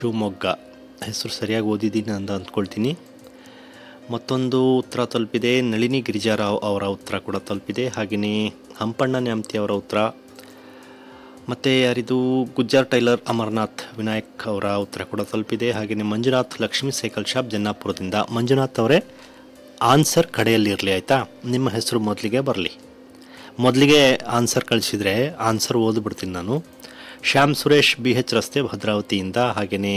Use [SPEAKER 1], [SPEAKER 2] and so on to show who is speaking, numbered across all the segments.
[SPEAKER 1] ಶಿವಮೊಗ್ಗ ಹೆಸರು ಸರಿಯಾಗಿ ಓದಿದ್ದೀನಿ ಅಂತ ಅಂದ್ಕೊಳ್ತೀನಿ ಮತ್ತೊಂದು ಉತ್ತರ ತಲುಪಿದೆ ನಳಿನಿ ಗಿರಿಜಾರಾವ್ ಅವರ ಉತ್ತರ ಕೂಡ ತಲುಪಿದೆ ಹಾಗೆಯೇ ಹಂಪಣ್ಣ ನ್ಯಾಮತಿ ಅವರ ಉತ್ತರ ಮತ್ತು ಯಾರಿದು ಗುಜ್ಜಾರ್ ಟೈಲರ್ ಅಮರ್ನಾಥ್ ವಿನಾಯಕ್ ಅವರ ಉತ್ತರ ಕೂಡ ತಲುಪಿದೆ ಹಾಗೆಯೇ ಮಂಜುನಾಥ್ ಲಕ್ಷ್ಮೀ ಸೈಕಲ್ ಶಾಪ್ ಜನ್ನಾಪುರದಿಂದ ಮಂಜುನಾಥ್ ಅವರೇ ಆನ್ಸರ್ ಕಡೆಯಲ್ಲಿರಲಿ ಆಯಿತಾ ನಿಮ್ಮ ಹೆಸರು ಮೊದಲಿಗೆ ಬರಲಿ ಮೊದಲಿಗೆ ಆನ್ಸರ್ ಕಳಿಸಿದರೆ ಆನ್ಸರ್ ಓದ್ಬಿಡ್ತೀನಿ ನಾನು ಶ್ಯಾಮ್ ಸುರೇಶ್ ಬಿ ಎಚ್ ರಸ್ತೆ ಭದ್ರಾವತಿಯಿಂದ ಹಾಗೆಯೇ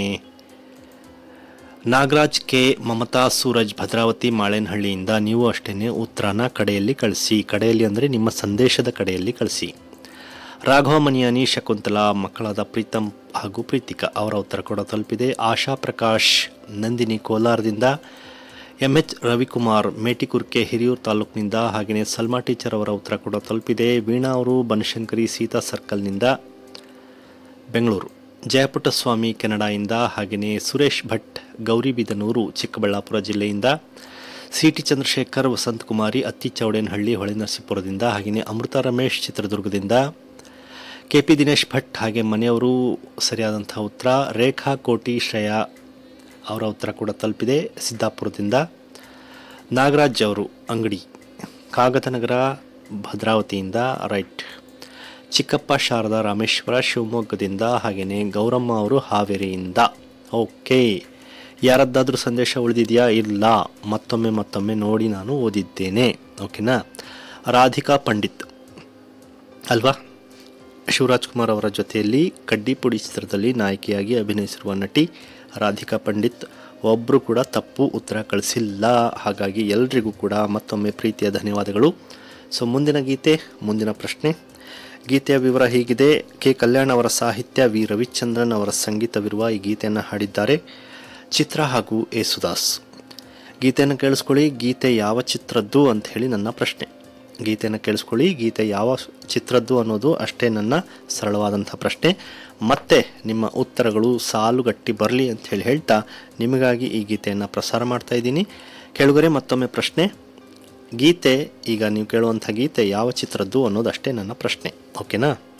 [SPEAKER 1] ನಾಗರಾಜ್ ಕೆ ಮಮತಾ ಸೂರಜ್ ಭದ್ರಾವತಿ ಮಾಳೇನಹಳ್ಳಿಯಿಂದ ನೀವು ಅಷ್ಟೇ ಉತ್ತರನ ಕಡೆಯಲ್ಲಿ ಕಳಿಸಿ ಕಡೆಯಲ್ಲಿ ಅಂದರೆ ನಿಮ್ಮ ಸಂದೇಶದ ಕಡೆಯಲ್ಲಿ ಕಳಿಸಿ ರಾಘವ ಮನಿಯಾನಿ ಶಕುಂತಲಾ ಮಕ್ಕಳಾದ ಪ್ರೀತಮ್ ಹಾಗೂ ಪ್ರೀತಿಕಾ ಅವರ ಉತ್ತರ ಕೂಡ ತಲುಪಿದೆ ಆಶಾ ಪ್ರಕಾಶ್ ನಂದಿನಿ ಕೋಲಾರದಿಂದ ಎಂ ಎಚ್ ರವಿಕುಮಾರ್ ಮೇಟಿಕುರ್ಕೆ ಹಿರಿಯೂರು ತಾಲೂಕಿನಿಂದ ಹಾಗೆಯೇ ಸಲ್ಮಾ ಟೀಚರ್ ಅವರ ಉತ್ತರ ಕೂಡ ತಲುಪಿದೆ ವೀಣಾ ಅವರು ಬನಶಂಕರಿ ಸೀತಾ ಸರ್ಕಲ್ನಿಂದ ಬೆಂಗಳೂರು ಜಯಪುಟ್ಟಸ್ವಾಮಿ ಕೆನಡಾಯಿಂದ ಹಾಗೆಯೇ ಸುರೇಶ್ ಭಟ್ ಗೌರಿಬಿದನೂರು ಚಿಕ್ಕಬಳ್ಳಾಪುರ ಜಿಲ್ಲೆಯಿಂದ ಸಿ ಟಿ ಚಂದ್ರಶೇಖರ್ ವಸಂತಕುಮಾರಿ ಅತ್ತಿ ಚೌಡೇನಹಳ್ಳಿ ಹೊಳೆನರಸೀಪುರದಿಂದ ಹಾಗೆಯೇ ಅಮೃತ ರಮೇಶ್ ಚಿತ್ರದುರ್ಗದಿಂದ ಕೆ ಪಿ ದಿನೇಶ್ ಭಟ್ ಹಾಗೆ ಮನೆಯವರು ಸರಿಯಾದಂಥ ಉತ್ತರ ರೇಖಾ ಕೋಟಿ ಶ್ರೇಯಾ ಅವರ ಉತ್ತರ ಕೂಡ ತಲುಪಿದೆ ಸಿದ್ದಾಪುರದಿಂದ ನಾಗರಾಜ್ ಅವರು ಅಂಗಡಿ ಕಾಗದನಗರ ಭದ್ರಾವತಿಯಿಂದ ರೈಟ್ ಚಿಕ್ಕಪ್ಪ ಶಾರದಾ ರಾಮೇಶ್ವರ ಶಿವಮೊಗ್ಗದಿಂದ ಹಾಗೆಯೇ ಗೌರಮ್ಮ ಅವರು ಹಾವೇರಿಯಿಂದ ಓಕೆ ಯಾರದ್ದಾದ್ರೂ ಸಂದೇಶ ಉಳಿದಿದೆಯಾ ಇಲ್ಲ ಮತ್ತೊಮ್ಮೆ ಮತ್ತೊಮ್ಮೆ ನೋಡಿ ನಾನು ಓದಿದ್ದೇನೆ ಓಕೆನಾ ರಾಧಿಕಾ ಪಂಡಿತ್ ಅಲ್ವಾ ಶಿವರಾಜ್ ಕುಮಾರ್ ಅವರ ಜೊತೆಯಲ್ಲಿ ಕಡ್ಡಿಪುಡಿ ಚಿತ್ರದಲ್ಲಿ ನಾಯಕಿಯಾಗಿ ಅಭಿನಯಿಸಿರುವ ನಟಿ ರಾಧಿಕಾ ಪಂಡಿತ್ ಒಬ್ಬರು ಕೂಡ ತಪ್ಪು ಉತ್ತರ ಕಳಿಸಿಲ್ಲ ಹಾಗಾಗಿ ಎಲ್ರಿಗೂ ಕೂಡ ಮತ್ತೊಮ್ಮೆ ಪ್ರೀತಿಯ ಧನ್ಯವಾದಗಳು ಸೊ ಮುಂದಿನ ಗೀತೆ ಮುಂದಿನ ಪ್ರಶ್ನೆ ಗೀತೆಯ ವಿವರ ಹೀಗಿದೆ ಕೆ ಕಲ್ಯಾಣ್ ಅವರ ಸಾಹಿತ್ಯ ವಿ ರವಿಚಂದ್ರನ್ ಅವರ ಸಂಗೀತವಿರುವ ಈ ಗೀತೆಯನ್ನು ಹಾಡಿದ್ದಾರೆ ಚಿತ್ರ ಹಾಗೂ ಯೇಸುದಾಸ್ ಗೀತೆಯನ್ನು ಕೇಳಿಸ್ಕೊಳ್ಳಿ ಗೀತೆ ಯಾವ ಚಿತ್ರದ್ದು ಅಂತ ಹೇಳಿ ನನ್ನ ಪ್ರಶ್ನೆ ಗೀತೆಯನ್ನು ಕೇಳಿಸ್ಕೊಳ್ಳಿ ಗೀತೆ ಯಾವ ಚಿತ್ರದ್ದು ಅನ್ನೋದು ಅಷ್ಟೇ ನನ್ನ ಸರಳವಾದಂಥ ಪ್ರಶ್ನೆ ಮತ್ತೆ ನಿಮ್ಮ ಉತ್ತರಗಳು ಸಾಲುಗಟ್ಟಿ ಬರಲಿ ಅಂತ ಹೇಳಿ ಹೇಳ್ತಾ ನಿಮಗಾಗಿ ಈ ಗೀತೆಯನ್ನು ಪ್ರಸಾರ ಮಾಡ್ತಾ ಇದ್ದೀನಿ ಕೆಳಗರೆ ಮತ್ತೊಮ್ಮೆ ಪ್ರಶ್ನೆ ಗೀತೆ ಈಗ ನೀವು ಕೇಳುವಂಥ ಗೀತೆ ಯಾವ ಚಿತ್ರದ್ದು ಅನ್ನೋದು ಅಷ್ಟೇ ನನ್ನ ಪ್ರಶ್ನೆ ಓಕೆನಾ